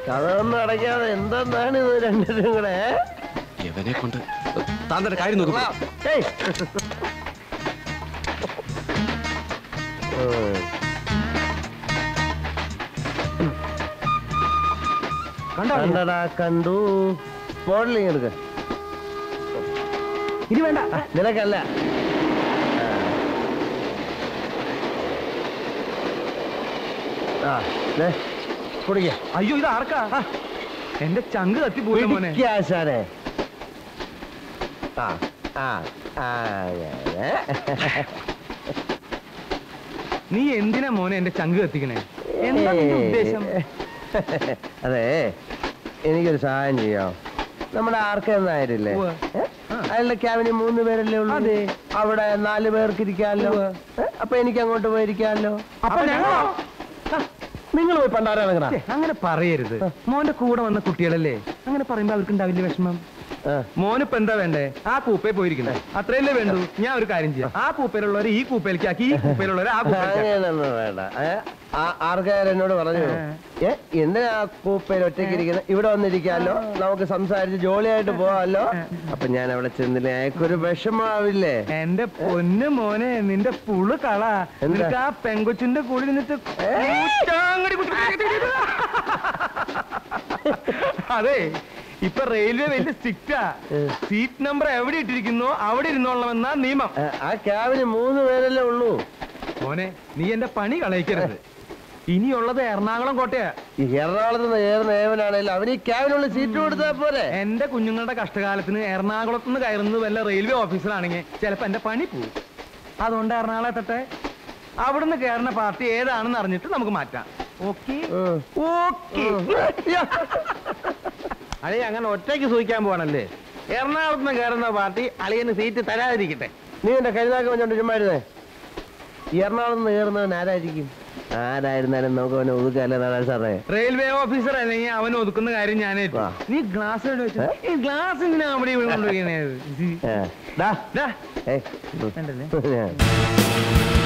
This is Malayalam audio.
കഥയൊന്നും അടയ്ക്കാതെ എന്തെന്നാണ് ഇത് രണ്ടിനും കൂടെ ഏ? ഇവനെ കൊണ്ട് താൻ തന്നെ കാര്യം നോക്കും ഏയ്. ഉം. കണ്ടടാ കണ്ടു മോഡലിംഗ് എടുക്ക ഇനി വേണ്ട നിനക്കല്ല ആ ദേ, കുടിക്ക അയ്യോ ഇത് ആർക്കാ ആ, എന്റെ ചങ്ക് കത്തിപ്പോയി മോനെ ആശാനെ ആ ആ ആ അങ്ങനെ. നീ എന്തിനാ മോനെ എന്റെ ചങ്ക് കത്തിക്കണേ എന്താ നിന്റെ ഉദ്ദേശം അതെ എനിക്കൊരു സഹായം ചെയ്യാം നമ്മുടെ ആർക്കെന്നായിരുന്നില്ലേ ഉവ്വ്. അയാളുടെ ക്യാബിന് മൂന്ന് പേരല്ലേ ഉള്ളൂ അതെ. അവിടെ നാല് പേർക്ക് ഇരിക്കാമല്ലോ ഏ? അപ്പൊ എനിക്ക് അങ്ങോട്ട് പോയിരിക്കാമല്ലോ അപ്പൊ ഞങ്ങളോ നിങ്ങൾ പോയി പണ്ടാരാണ് ഛെ, അങ്ങനെ പറയരുത് മോന്റെ കൂടെ വന്ന കുട്ടികളല്ലേ അങ്ങനെ പറയുമ്പോ അവർക്ക് ഉണ്ടാവില്ല വിഷമം മോനിപ്പോ എന്താ വേണ്ടേ ആ കൂപ്പേ പോയിരിക്കണേ അത്രയല്ലേ വേണ്ടു ഞാൻ ഒരു കാര്യം ചെയ്യാം ആ കൂപ്പയിലുള്ളവരെ ഈ കൂപ്പയിലേക്ക് ആക്കി ഈ കൂപ്പയിലുള്ളവരെ ആ കൂപ്പയിലേക്ക് അങ്ങനെയൊന്നും വേണ്ട ഏ? ആ- ആർക്കാരും എന്നോട് പറഞ്ഞു ഏ എന്തിനാ ആ കൂപ്പയിൽ ഒറ്റയ്ക്ക് ഇരിക്കുന്നത് ഇവിടെ വന്നിരിക്കാമല്ലോ നമുക്ക് സംസാരിച്ച് ജോളിയായിട്ട് പോവാമല്ലോ അപ്പൊ ഞാൻ അവിടെ ചെന്നില്ലേ അയാൾക്കൊരു വിഷമാവില്ലേ എന്റെ പൊന്ന് മോനെ നിന്റെ പുള് കള എന്താ? നിനക്ക് ആ പെങ്കൊച്ചിന്റെ കൂടെ നിന്നിട്ട് കൂറ്റാങ്കടി കുത്തി അതെ ഇപ്പൊ റെയിൽവേ വലിയ സ്ട്രിക്റ്റാ സീറ്റ് നമ്പർ എവിടെ ഇട്ടിരിക്കുന്നോ അവിടെ ഇരുന്നോളണമെന്നാ നിയമം ഏ, ആ ക്യാബിന് മൂന്ന് പേരല്ലേ ഉള്ളൂ മോനെ നീ എന്റെ പണി കളയിക്കരുത് ഇനിയുള്ളത് എറണാകുളം കോട്ടയാ ഈ എറണാകുളത്ത് നിന്ന് ഏറുന്ന ഏവനാണേലും അവന് ഈ ക്യാബിനുള്ള സീറ്റ് കൊടുത്താ പോരെ എന്റെ കുഞ്ഞുങ്ങളുടെ കഷ്ടകാലത്തിന് എറണാകുളത്ത് നിന്ന് കയറുന്നത് വല്ല റെയിൽവേ ഓഫീസിലാണെങ്കിൽ ചിലപ്പോ എന്റെ പണി പോവും അതുകൊണ്ട് എറണാകുളം എത്തട്ടെ അവിടുന്ന് കയറുന്ന പാർട്ടി ഏതാണെന്ന് അറിഞ്ഞിട്ട് നമുക്ക് മാറ്റാം ഓക്കെ ഉം. ഓക്കെ അളിയ അങ്ങനെ ഒറ്റയ്ക്ക് സൂഹിക്കാൻ പോവാണല്ലേ എറണാകുളത്ത് നിന്ന് കയറുന്ന പാർട്ടി അളിയന് സീറ്റ് തരാതിരിക്കട്ടെ നീ എന്റെ കരുതാക്കം വെച്ചോണ്ട് ചുമ്മാരുന്നേ ഈ എറണാകുളത്ത് നിന്ന് കയറുന്നവൻ ആരായിരിക്കും ആരായിരുന്നാലും നമുക്ക് അവനെ ഒതുക്കല്ലേ നാരായണ സാറേ റെയിൽവേ ഓഫീസർ അല്ലെങ്കിൽ അവൻ ഒതുക്കുന്ന കാര്യം ഞാൻ ആ. നീ ഗ്ലാസ് വെച്ചു ഈ ഗ്ലാസ് എന്തിനാ അവിടെ ഇവിടെ കൊണ്ടുപോയി ഏ, ഡാ, ദാ, ഏയ്, ഉം. വേണ്ടല്ലേ? ഞാൻ-